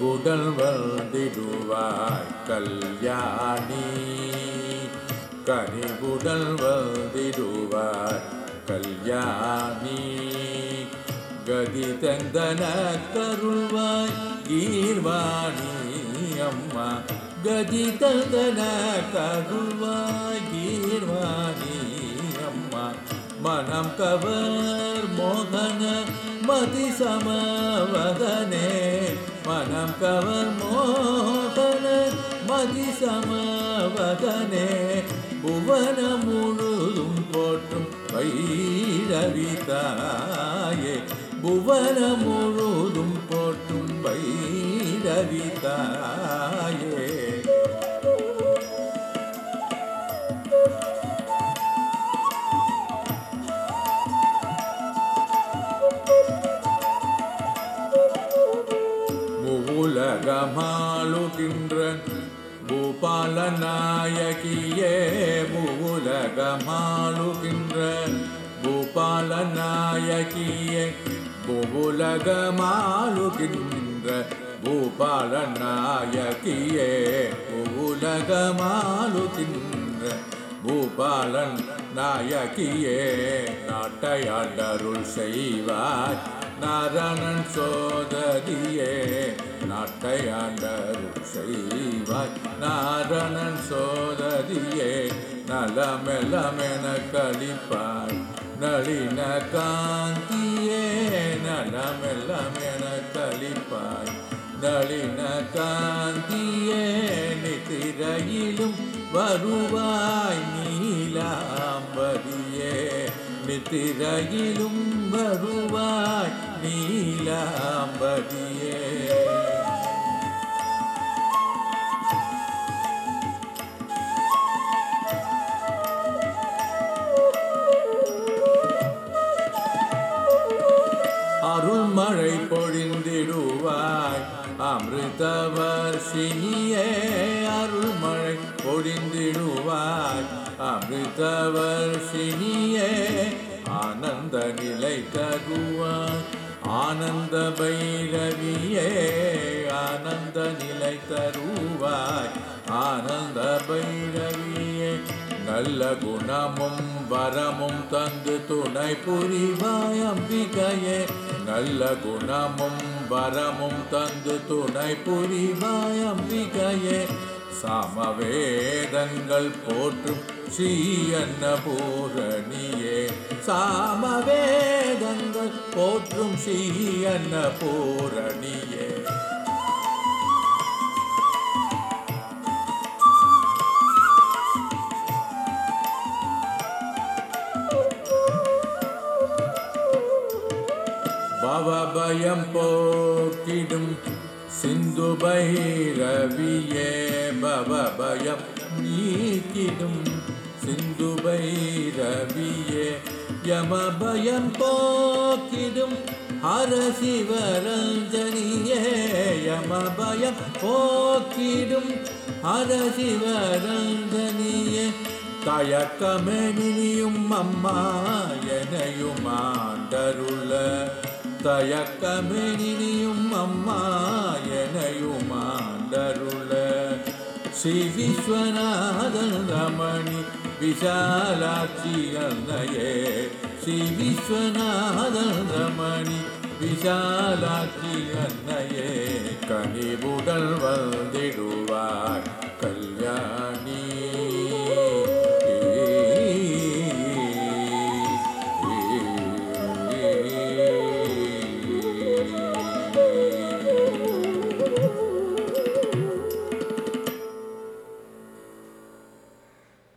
கனிவுடல் வந்திடுவாய் கல்யாணி கனிவுடல் வந்திடுவாய் கல்யாணி கதி தந்தன கருள்வாய் கீர்வாணி அம்மா கதி தந்தன கருள்வாய் கீர்வாணி அம்மா மனம் கவர் மோகன மதி சமவதனே மனம் கவர் மோகன மதி சமவதனே புவன முழுதும் போற்றும் வைரவிதாயே புவன முழுதும் போற்றும் வைரவிதாயே மூலகமாளுகின்ற பூபால நாயகியே மூலகமாளுகின்ற பூபால நாயகியே பூவுலகமாளுகின்ற பூபால நாயகியே பூவுலகமாளுகின்ற பூபாலன் நாயகியே நாட்டையாண்டருள் செய்வாய் நாரணன் சோதரியே நாட்டையாண்டருள் செய்வாய் நாரணன் சோதரியே நலமெலமென கழிப்பாய் நளின காந்தியே நலமெலமென கழிப்பாய் நளின காந்தியே நித்திரையிலும் வருவாய் நீலாம்பரியே நித்திரையிலும் வருவாய் நீலாம்பரியே அருள்மழை பொழிந்திடுவாய் அமிர்தவர்ஷினியே அருள்மழை பொழிந்திடுவாய் அமிர்தவர்ஷினியே ஆனந்த நிலை தருவாய் ஆனந்த பைரவியே ஆனந்த நிலை தருவாய் ஆனந்த பைரவியே நல்ல குணமும் வரமும் தந்து துணை புரிவாய் அம்பிகையே நல்ல குணமும் வரமும் தந்து துணை புரிவாய் அம்பிகையே சாமவேதங்கள் போற்றும் ஸ்ரீ அன்னபூரணியே சாமவேதங்கள் போற்றும் ஸ்ரீ அன்னபூரணியே பவபயம் போக்கிடும் சிந்து பைரவியே பவபயம் நீக்கிடும் சிந்து பைரவியே யமபயம் போக்கிடும் ஹர சிவரஞ்சனியே யமபயம் போக்கிடும் ஹர சிவரஞ்சனியே தயக்கமெனியும் அம்மா எனையும் ஆண்டருள தயக்கமெனியும் அம்மா எனையும் ஆண்டருள ஸ்ரீ விஸ்வநாதன் ரமணி விஷாலாட்சி அன்னையே ஸ்ரீ விஸ்வநாதன் ரமணி விஷாலாட்சி அன்னையே கனிவுடல் வந்திடுவாய் கல்